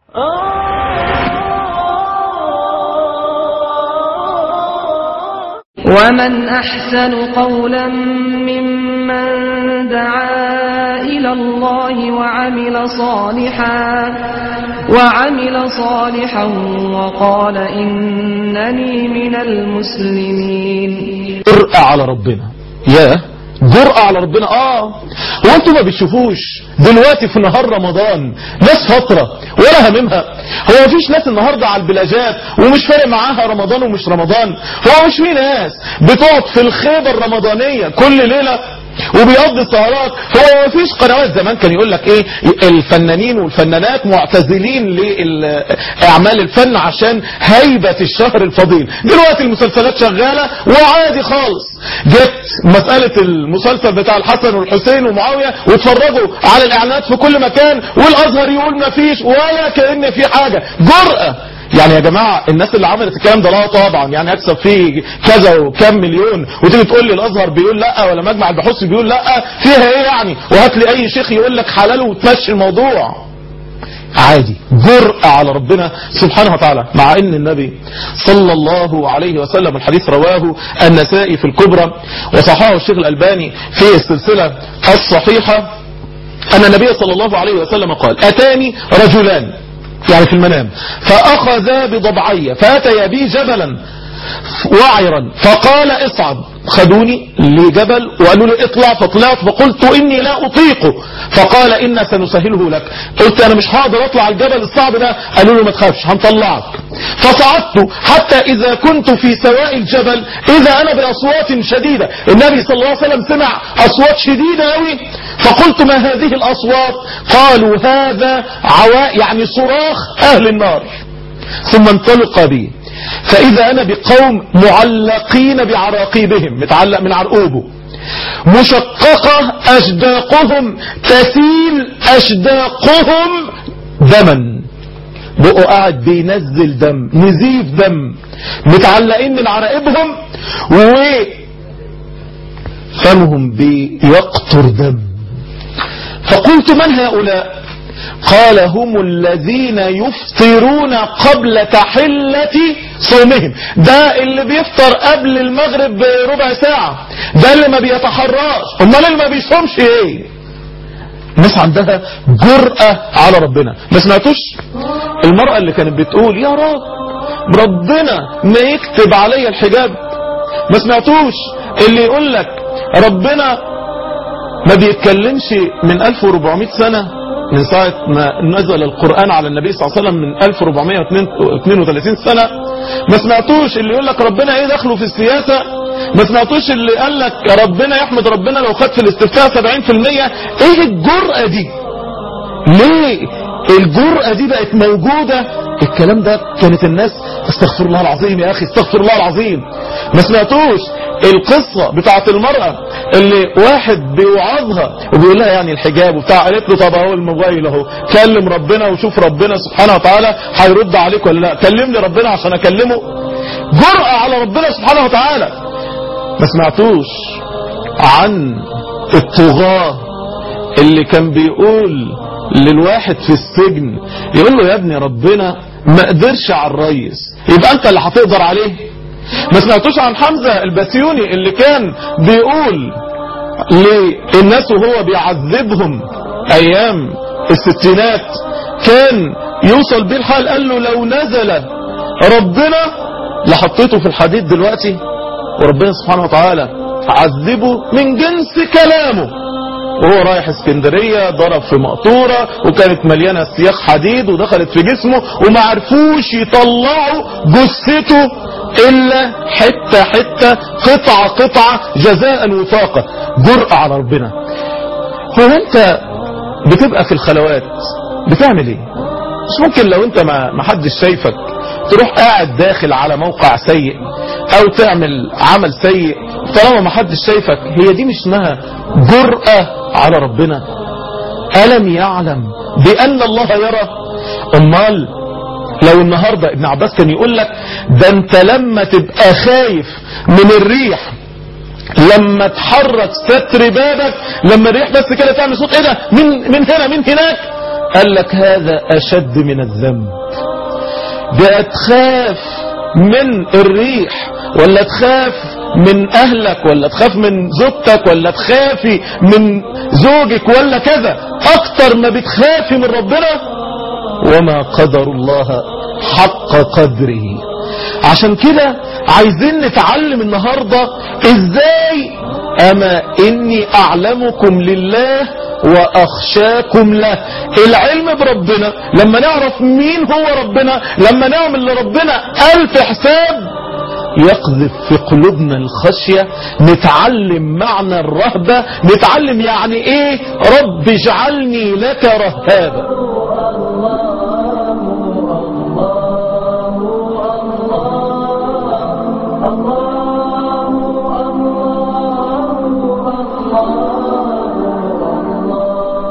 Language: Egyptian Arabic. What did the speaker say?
ومن أحسن قولا ممن دعا إلى الله وعمل صالحا وعمل صالحا وقال إنني من المسلمين جرأة على ربنا يا جرأة على ربنا اه وانتوا ما بتشوفوش دلوقتي في نهار رمضان ناس فترة ولا هممها هو مفيش ناس النهاردة على البلاجات ومش فارق معاها رمضان ومش رمضان هو مش في ناس بتقعد في الخيبة الرمضانية كل ليلة وبيقضي سهرات هو مفيش قنوات زمان كان يقول لك ايه الفنانين والفنانات معتزلين لاعمال الفن عشان هيبة الشهر الفضيل دلوقتي المسلسلات شغالة وعادي خالص جت مسألة المسلسل بتاع الحسن والحسين ومعاوية واتفرجوا على الاعلانات في كل مكان والازهر يقول مفيش ولا كأن في حاجة جرأة يعني يا جماعة الناس اللي عملت الكلام ده لا طبعا يعني اكسب فيه كذا وكم مليون وتيجي تقول لي الازهر بيقول لا ولا مجمع البحوث بيقول لا فيها ايه يعني وهات لي اي شيخ يقول لك حلال وتمشي الموضوع عادي جرأة على ربنا سبحانه وتعالى مع ان النبي صلى الله عليه وسلم الحديث رواه النسائي في الكبرى وصححه الشيخ الألباني في السلسلة الصحيحة أن النبي صلى الله عليه وسلم قال أتاني رجلان يعني في المنام فأخذا بضبعية فأتيا بي جبلا وعرا فقال اصعد خدوني لجبل وقالوا لي اطلع فطلعت فقلت اني لا اطيقه فقال انا سنسهله لك قلت انا مش هقدر اطلع الجبل الصعب ده قالوا له ما تخافش هنطلعك فصعدت حتى اذا كنت في سواء الجبل اذا انا باصوات شديدة النبي صلى الله عليه وسلم سمع اصوات شديدة قوي فقلت ما هذه الاصوات قالوا هذا عواء يعني صراخ اهل النار ثم انطلق بي فإذا أنا بقوم معلقين بعراقيبهم متعلق من عرقوبه مشققة أشداقهم تسيل أشداقهم دما بقوا قاعد بينزل دم نزيف دم متعلقين من عراقبهم و فمهم بيقطر دم فقلت من هؤلاء قال هم الذين يفطرون قبل تحلة صومهم ده اللي بيفطر قبل المغرب بربع ساعة ده اللي ما بيتحراش امال اللي ما بيصومش ايه الناس عندها جرأة على ربنا ما سمعتوش المرأة اللي كانت بتقول يا رب ربنا ما يكتب علي الحجاب ما سمعتوش اللي يقول لك ربنا ما بيتكلمش من 1400 سنة من ساعة ما نزل القرآن على النبي صلى الله عليه وسلم من 1432 سنة ما سمعتوش اللي يقول لك ربنا ايه دخله في السياسة ما سمعتوش اللي قال لك يا ربنا يحمد ربنا لو خد في الاستفتاء 70% ايه الجرأة دي ليه الجرأة دي بقت موجودة الكلام ده كانت الناس استغفر الله العظيم يا اخي استغفر الله العظيم ما سمعتوش القصة بتاعت المرأة اللي واحد بيوعظها وبيقول لها يعني الحجاب وبتاع قالت له طب اهو الموبايل اهو كلم ربنا وشوف ربنا سبحانه وتعالى هيرد عليك ولا لا كلمني ربنا عشان اكلمه جرأة على ربنا سبحانه وتعالى ما سمعتوش عن الطغاة اللي كان بيقول للواحد في السجن يقول له يا ابني ربنا ما قدرش على الريس يبقى انت اللي هتقدر عليه ما سمعتوش عن حمزة البسيوني اللي كان بيقول للناس وهو بيعذبهم ايام الستينات كان يوصل بيه الحال قال له لو نزل ربنا لحطيته في الحديد دلوقتي وربنا سبحانه وتعالى عذبه من جنس كلامه وهو رايح اسكندرية ضرب في مقطورة وكانت مليانة سياخ حديد ودخلت في جسمه وما عرفوش يطلعوا جثته الا حتة حتة قطعة قطعة جزاء وفاقة جرأة على ربنا هو انت بتبقى في الخلوات بتعمل ايه مش ممكن لو انت ما ما حدش شايفك تروح قاعد داخل على موقع سيء او تعمل عمل سيء طالما ما حدش شايفك هي دي مش اسمها جرأة على ربنا ألم يعلم بأن الله يرى أمال لو النهاردة ابن عباس كان يقول لك ده انت لما تبقى خايف من الريح لما تحرك ستر بابك لما الريح بس كده تعمل صوت ايه ده من من هنا من هناك قال لك هذا أشد من الذنب ده تخاف من الريح ولا تخاف من أهلك ولا تخاف من زوجتك ولا تخافي من زوجك ولا كذا أكتر ما بتخافي من ربنا وما قدر الله حق قدره عشان كده عايزين نتعلم النهاردة ازاي اما اني اعلمكم لله واخشاكم له العلم بربنا لما نعرف مين هو ربنا لما نعمل لربنا الف حساب يقذف في قلوبنا الخشية نتعلم معنى الرهبة نتعلم يعني ايه رب اجعلني لك رهابا